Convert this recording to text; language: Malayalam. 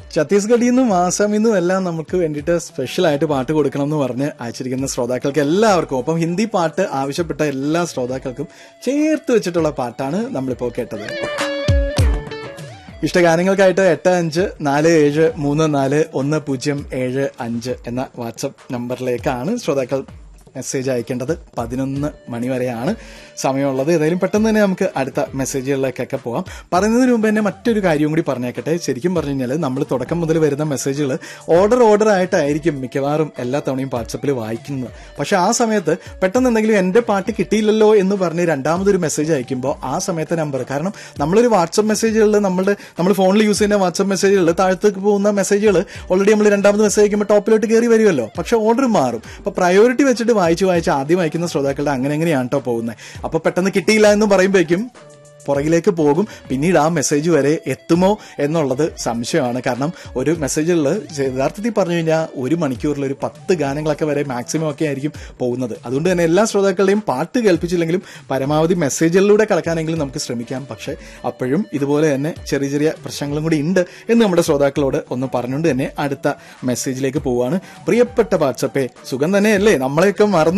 ഛത്തീസ്ഗഡിൽ നിന്നും ആസാമിൽ നിന്നും എല്ലാം നമുക്ക് വേണ്ടിയിട്ട് സ്പെഷ്യൽ ആയിട്ട് പാട്ട് കൊടുക്കണം എന്ന് പറഞ്ഞ് അയച്ചിരിക്കുന്ന ശ്രോതാക്കൾക്ക് എല്ലാവർക്കും ഒപ്പം ഹിന്ദി പാട്ട് ആവശ്യപ്പെട്ട എല്ലാ ശ്രോതാക്കൾക്കും ചേർത്ത് വെച്ചിട്ടുള്ള പാട്ടാണ് നമ്മളിപ്പോൾ കേട്ടത് ഇഷ്ടഗാനങ്ങൾക്കായിട്ട് എട്ട് അഞ്ച് നാല് ഏഴ് മൂന്ന് നാല് ഒന്ന് പൂജ്യം ഏഴ് അഞ്ച് എന്ന വാട്സപ്പ് നമ്പറിലേക്കാണ് ശ്രോതാക്കൾ മെസ്സേജ് അയക്കേണ്ടത് പതിനൊന്ന് മണി വരെയാണ് സമയമുള്ളത് ഏതായാലും പെട്ടെന്ന് തന്നെ നമുക്ക് അടുത്ത മെസ്സേജുകളിലേക്കൊക്കെ പോകാം പറയുന്നതിന് മുമ്പ് തന്നെ മറ്റൊരു കാര്യം കൂടി പറഞ്ഞേക്കട്ടെ ശരിക്കും പറഞ്ഞു കഴിഞ്ഞാൽ നമ്മൾ തുടക്കം മുതൽ വരുന്ന മെസ്സേജുകൾ ഓർഡർ ഓർഡർ ആയിട്ടായിരിക്കും മിക്കവാറും എല്ലാ തവണയും വാട്സപ്പിൽ വായിക്കുന്നത് പക്ഷെ ആ സമയത്ത് പെട്ടെന്ന് എന്തെങ്കിലും എന്റെ പാട്ട് കിട്ടിയില്ലല്ലോ എന്ന് പറഞ്ഞ് രണ്ടാമതൊരു മെസ്സേജ് അയക്കുമ്പോൾ ആ സമയത്തെ നമ്പർ കാരണം നമ്മളൊരു വാട്സപ്പ് മെസ്സേജുകളിൽ നമ്മുടെ നമ്മൾ ഫോണിൽ യൂസ് ചെയ്യുന്ന വാട്സപ്പ് മെസ്സേജുകൾ താഴത്തേക്ക് പോകുന്ന മെസ്സേജുകൾ ഓൾറെഡി നമ്മൾ രണ്ടാമത് മെസ്സേജ് അയക്കുമ്പോൾ ടോപ്പിലോട്ട് കയറി വരുമല്ലോ പക്ഷെ ഓർഡർ മാറും അപ്പൊ പ്രയോറിറ്റി വെച്ചിട്ട് വായിച്ച് വായിച്ച് ആദ്യം അയക്കുന്ന ശ്രോതാക്കളുടെ അങ്ങനെ എങ്ങനെയാണ് കേട്ടോ പോകുന്നത് അപ്പൊ പെട്ടെന്ന് കിട്ടിയില്ല എന്ന് പറയുമ്പോഴേക്കും പുറകിലേക്ക് പോകും പിന്നീട് ആ മെസ്സേജ് വരെ എത്തുമോ എന്നുള്ളത് സംശയമാണ് കാരണം ഒരു മെസ്സേജുകളിൽ യഥാർത്ഥത്തിൽ പറഞ്ഞു കഴിഞ്ഞാൽ ഒരു മണിക്കൂറിൽ ഒരു പത്ത് ഗാനങ്ങളൊക്കെ വരെ മാക്സിമം ഒക്കെ ആയിരിക്കും പോകുന്നത് അതുകൊണ്ട് തന്നെ എല്ലാ ശ്രോതാക്കളുടെയും പാട്ട് കേൾപ്പിച്ചില്ലെങ്കിലും പരമാവധി മെസ്സേജുകളിലൂടെ കളക്കാനെങ്കിലും നമുക്ക് ശ്രമിക്കാം പക്ഷെ അപ്പോഴും ഇതുപോലെ തന്നെ ചെറിയ ചെറിയ പ്രശ്നങ്ങളും കൂടി ഉണ്ട് എന്ന് നമ്മുടെ ശ്രോതാക്കളോട് ഒന്ന് പറഞ്ഞുകൊണ്ട് തന്നെ അടുത്ത മെസ്സേജിലേക്ക് പോവുകയാണ് പ്രിയപ്പെട്ട വാട്സപ്പേ സുഖം തന്നെയല്ലേ നമ്മളെയൊക്കെ മറന്നു